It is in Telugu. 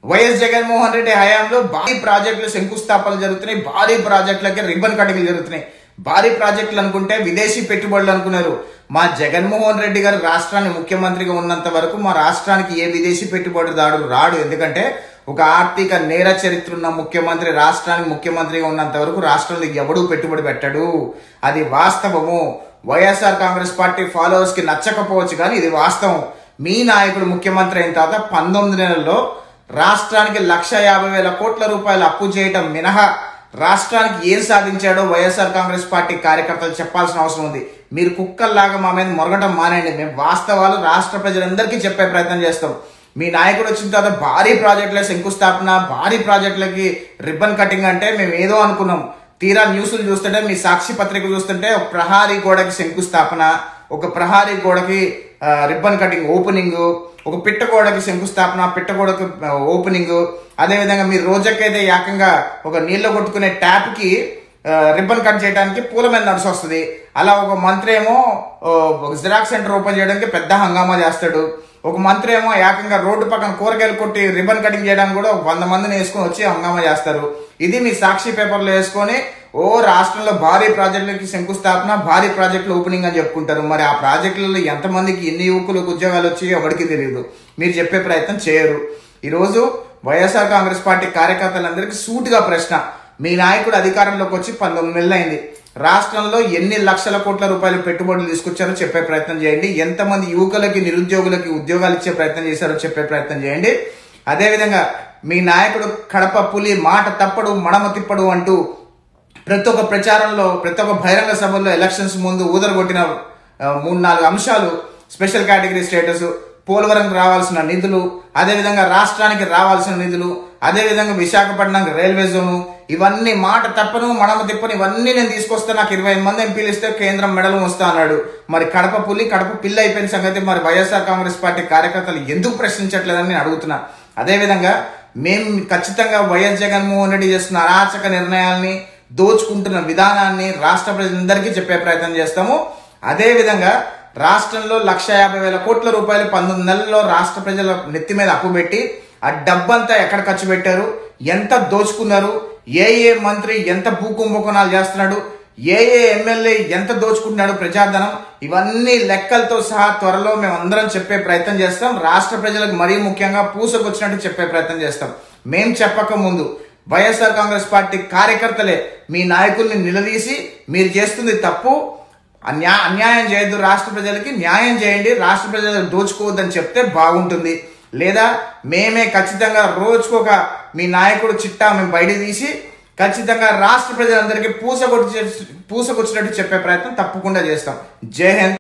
వైఎస్ జగన్మోహన్ రెడ్డి హయాంలో భారీ ప్రాజెక్టులు శంకుస్థాపనలు జరుగుతున్నాయి భారీ ప్రాజెక్టులకి రిబ్బన్ కటింగ్లు జరుగుతున్నాయి భారీ ప్రాజెక్టులు అనుకుంటే విదేశీ పెట్టుబడులు అనుకున్నారు మా జగన్మోహన్ రెడ్డి గారు రాష్ట్రాన్ని ముఖ్యమంత్రిగా ఉన్నంత వరకు మా రాష్ట్రానికి ఏ విదేశీ పెట్టుబడిదారుడు రాడు ఎందుకంటే ఒక ఆర్థిక నేర చరిత్ర ఉన్న ముఖ్యమంత్రి రాష్ట్రానికి ముఖ్యమంత్రిగా ఉన్నంత వరకు రాష్ట్రంలో ఎవడూ పెట్టుబడి పెట్టడు అది వాస్తవము వైఎస్ఆర్ కాంగ్రెస్ పార్టీ ఫాలోవర్స్ కి నచ్చకపోవచ్చు కానీ ఇది వాస్తవం మీ నాయకుడు ముఖ్యమంత్రి అయిన తర్వాత పంతొమ్మిది నెలల్లో రాష్ట్రానికి లక్ష యాభై వేల కోట్ల రూపాయలు అప్పు చేయటం మినహా రాష్ట్రానికి ఏం సాధించాడో వైఎస్ఆర్ కాంగ్రెస్ పార్టీ కార్యకర్తలు చెప్పాల్సిన అవసరం ఉంది మీరు కుక్కల్లాగా మా మీద మొరగటం మానేయండి మేము వాస్తవాలు రాష్ట్ర ప్రజలందరికీ చెప్పే ప్రయత్నం చేస్తాం మీ నాయకుడు వచ్చిన తర్వాత భారీ ప్రాజెక్టుల శంకుస్థాపన భారీ ప్రాజెక్టులకి రిబ్బన్ కటింగ్ అంటే మేము ఏదో అనుకున్నాం తీరా న్యూస్లు చూస్తుంటే మీ సాక్షి పత్రిక చూస్తుంటే ఒక ప్రహారీ గోడకి శంకుస్థాపన ఒక ప్రహారీ గోడకి ఆ, రిబ్బన్ కటింగ్ ఓపెనింగ్ ఒక పిట్ట గోడకి శంకుస్థాపన పిట్ట గోడకి ఆ, ఓపెనింగ్ అదేవిధంగా మీరు రోజక్కైతే ఏకంగా ఒక నీళ్లు కొట్టుకునే ట్యాప్ కి ఆ, రిబ్బన్ కట్ చేయడానికి పూల మీద నడుసు వస్తుంది అలా ఒక మంత్రి ఏమో ఓ, ఒక జిరాక్స్ సెంటర్ ఓపెన్ చేయడానికి పెద్ద హంగామా చేస్తాడు ఒక మంత్రి ఏమో ఏకంగా రోడ్డు పక్కన కూరగాయలు కొట్టి రిబ్బన్ కటింగ్ చేయడానికి కూడా ఒక వంద మందిని వేసుకొని వచ్చి హంగామా చేస్తారు ఇది మీ సాక్షి పేపర్లో వేసుకొని ఓ రాష్ట్రంలో భారీ ప్రాజెక్టులకి శంకుస్థాపన భారీ ప్రాజెక్టులు ఓపెనింగ్ అని చెప్పుకుంటారు మరి ఆ ప్రాజెక్టులలో ఎంతమందికి ఎన్ని యువకులకు ఉద్యోగాలు వచ్చి ఎవరికి తెలియదు మీరు చెప్పే ప్రయత్నం చేయరు ఈరోజు వైఎస్ఆర్ కాంగ్రెస్ పార్టీ కార్యకర్తలందరికీ సూటిగా ప్రశ్న మీ నాయకుడు అధికారంలోకి వచ్చి పంతొమ్మిది నెలలు అయింది రాష్ట్రంలో ఎన్ని లక్షల కోట్ల రూపాయలు పెట్టుబడులు తీసుకొచ్చారో చెప్పే ప్రయత్నం చేయండి ఎంతమంది యువకులకి నిరుద్యోగులకి ఉద్యోగాలు ఇచ్చే ప్రయత్నం చేశారో చెప్పే ప్రయత్నం చేయండి అదేవిధంగా మీ నాయకుడు కడప పులి మాట తప్పడు మడమ తిప్పడు అంటూ ప్రతి ఒక్క ప్రచారంలో ప్రతి ఒక్క బహిరంగ సభల్లో ఎలక్షన్స్ ముందు ఊదరగొట్టిన ఆ, మూడు నాలుగు అంశాలు స్పెషల్ కేటగిరీ స్టేటస్ పోలవరం రావాల్సిన నిధులు అదేవిధంగా రాష్ట్రానికి రావాల్సిన నిధులు అదేవిధంగా విశాఖపట్నంకి రైల్వే జోను ఇవన్నీ మాట తప్పను మడమ తిప్పను ఇవన్నీ నేను తీసుకొస్తే నాకు ఇరవై మంది ఎంపీలు ఇస్తే కేంద్రం మెడలు వస్తా అన్నాడు మరి కడప పులి కడప పిల్ల అయిపోయిన సంగతి మరి వైఎస్ఆర్ కాంగ్రెస్ పార్టీ కార్యకర్తలు ఎందుకు ప్రశ్నించట్లేదని నేను అడుగుతున్నా అదేవిధంగా మేము ఖచ్చితంగా వైఎస్ జగన్మోహన్ రెడ్డి చేస్తున్న అరాచక నిర్ణయాల్ని దోచుకుంటున్న విధానాన్ని రాష్ట్ర ప్రజలందరికీ చెప్పే ప్రయత్నం చేస్తాము అదేవిధంగా రాష్ట్రంలో లక్ష యాభై వేల కోట్ల రూపాయలు పంతొమ్మిది నెలల్లో రాష్ట్ర ప్రజల నెత్తి మీద అప్పు పెట్టి ఆ డబ్బంతా ఎక్కడ ఖర్చు పెట్టారు ఎంత దోచుకున్నారు ఏ ఏ మంత్రి ఎంత భూ కుంభకోణాలు చేస్తున్నాడు ఏ ఏ ఎమ్మెల్యే ఎంత దోచుకుంటున్నాడు ప్రజాధనం ఇవన్నీ లెక్కలతో సహా త్వరలో మేము అందరం చెప్పే ప్రయత్నం చేస్తాం రాష్ట్ర ప్రజలకు మరీ ముఖ్యంగా పూసకొచ్చినట్టు చెప్పే ప్రయత్నం చేస్తాం మేం చెప్పక ముందు వైఎస్ఆర్ కాంగ్రెస్ పార్టీ కార్యకర్తలే మీ నాయకుల్ని నిలదీసి మీరు చేస్తుంది తప్పు అన్యా అన్యాయం చేయొద్దు రాష్ట్ర ప్రజలకి న్యాయం చేయండి రాష్ట్ర ప్రజలకు దోచుకోవద్దని చెప్తే బాగుంటుంది లేదా మేమే ఖచ్చితంగా రోజుకొక మీ నాయకుడు చిట్టా మేము బయట తీసి ఖచ్చితంగా రాష్ట్ర ప్రజలందరికీ పూసకొచ్చి పూసకొచ్చినట్టు చెప్పే ప్రయత్నం తప్పకుండా చేస్తాం జై హింద్